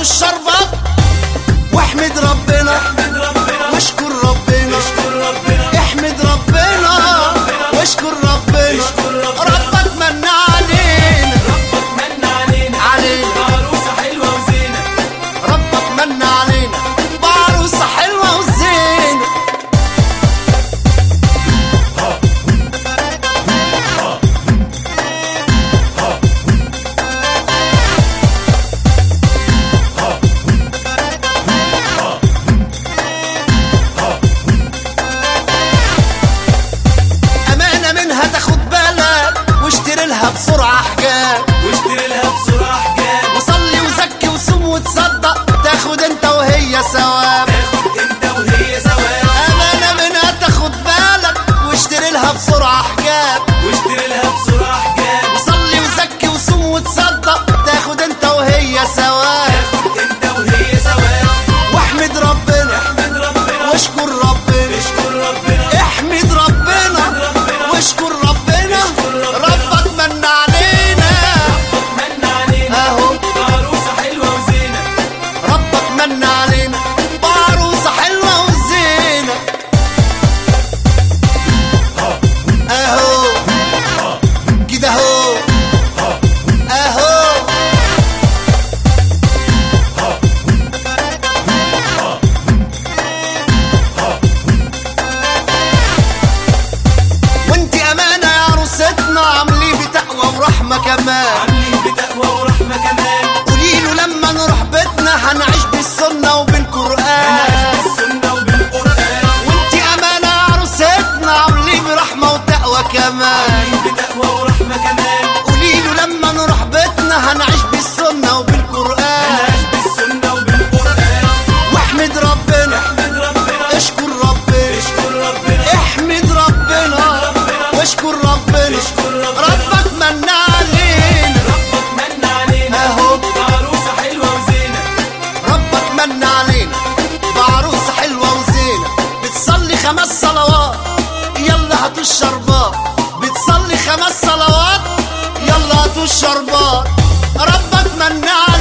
الشربات واحمد ربنا احمد ربنا واشكر ربنا اشكر ربنا احمد ربنا واشكر ربنا اشكر ربنا. ربك من علينا ربك من علينا علينا. بعروسة حلوة وزينة ربك من علينا بعروسة حلوة وزينة أمانة منها تاخد بالك واشتري لها بسرعة حجاب واشتري لها بسرعة حجاب وصلي وزكي وصوم وتصدق تاخد انت وهي ثواب تاخد انت وهي سوا أمانة منها تاخد بالك واشتري لها بسرعة حجاب واشتري لها بسرعة حجاب وصلي وزكي وصوم وتصدق تاخد انت وهي ثواب تاخد انت وهي سوا واحمد ربنا احمد ربنا واشكر ربنا اشكر ربنا احمد ربنا ربنا. واشكر ربنا اشكر ربنا. ربك من علينا من علينا اهو بعروسة حلوة وزينة ربك من علينا بعروسة حلوة وزينة اهو كده اهو اهو وانت امانة يا عروستنا عامليه بتقوى ورحمة كمان عاملين بتقوى ورحمة كمان قولي له لما نروح بيتنا هنعيش بالسنة وبالقرآن بالسنة وبالقرآن وانت امانة يا عروستنا عاملين برحمة وتقوى كمان عاملين بتقوى ورحمة كمان قولي له لما نروح بيتنا هنعيش بالسنة وبالقرآن نعيش بالسنة وبالقرآن واحمد ربنا احمد ربنا اشكر ربنا اشكر ربنا احمد ربنا واشكر ربنا اشكر ربنا. ربك من علينا ربك من علينا اهو. بعروسة حلوة وزينة ربك من علينا بعروسة حلوة وزينة بتصلي خمس صلوات يلا هاتوا الشربات بتصلي خمس صلوات يلا هاتوا الشربات ربك من علينا